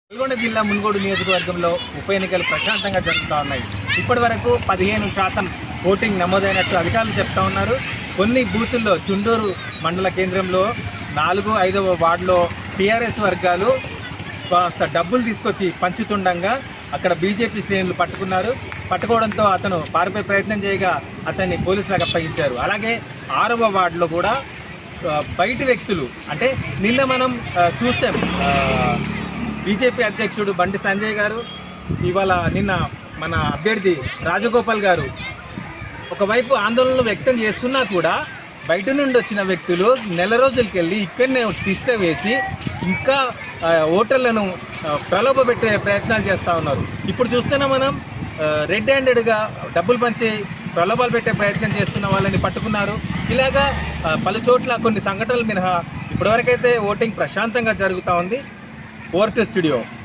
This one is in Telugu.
నల్గొండ జిల్లా మున్గోడు నియోజకవర్గంలో ఉప ఎన్నికలు ప్రశాంతంగా జరుగుతూ ఉన్నాయి ఇప్పటి వరకు పదిహేను శాతం ఓటింగ్ నమోదైనట్టు అధికారులు చెప్తా ఉన్నారు కొన్ని బూతుల్లో చుండూరు మండల కేంద్రంలో నాలుగు ఐదవ వార్డులో టీఆర్ఎస్ వర్గాలు కాస్త డబ్బులు తీసుకొచ్చి పంచుతుండగా అక్కడ బీజేపీ శ్రేణులు పట్టుకున్నారు పట్టుకోవడంతో అతను పారిపోయే ప్రయత్నం చేయగా అతన్ని పోలీసులకు అప్పగించారు అలాగే ఆరవ వార్డులో కూడా ఆ, బయటి వ్యక్తులు అంటే నిన్న మనం ఆ, చూసాం ఆ, బీజేపీ అధ్యక్షుడు బండి సంజయ్ గారు ఇవాళ నిన్న మన అభ్యర్థి రాజగోపాల్ గారు ఒకవైపు ఆందోళనలు వ్యక్తం చేస్తున్నా కూడా బయట నుండి వచ్చిన వ్యక్తులు నెల రోజులకి వెళ్ళి ఇక్కడనే తిష్ట వేసి ఇంకా ఆ, ఓటర్లను ఆ, ప్రలోభపెట్టే ప్రయత్నాలు చేస్తూ ఉన్నారు ఇప్పుడు చూస్తున్నా మనం రెడ్ హ్యాండెడ్గా డబ్బులు పంచి ప్రలోభాలు పెట్టే ప్రయత్నం చేస్తున్న వాళ్ళని పట్టుకున్నారు ఇలాగా ఆ, పలు చోట్ల కొన్ని సంఘటనలు మినహా ఇప్పటివరకైతే ఓటింగ్ ప్రశాంతంగా జరుగుతూ ఉంది ఓవర్ టు స్టూడియో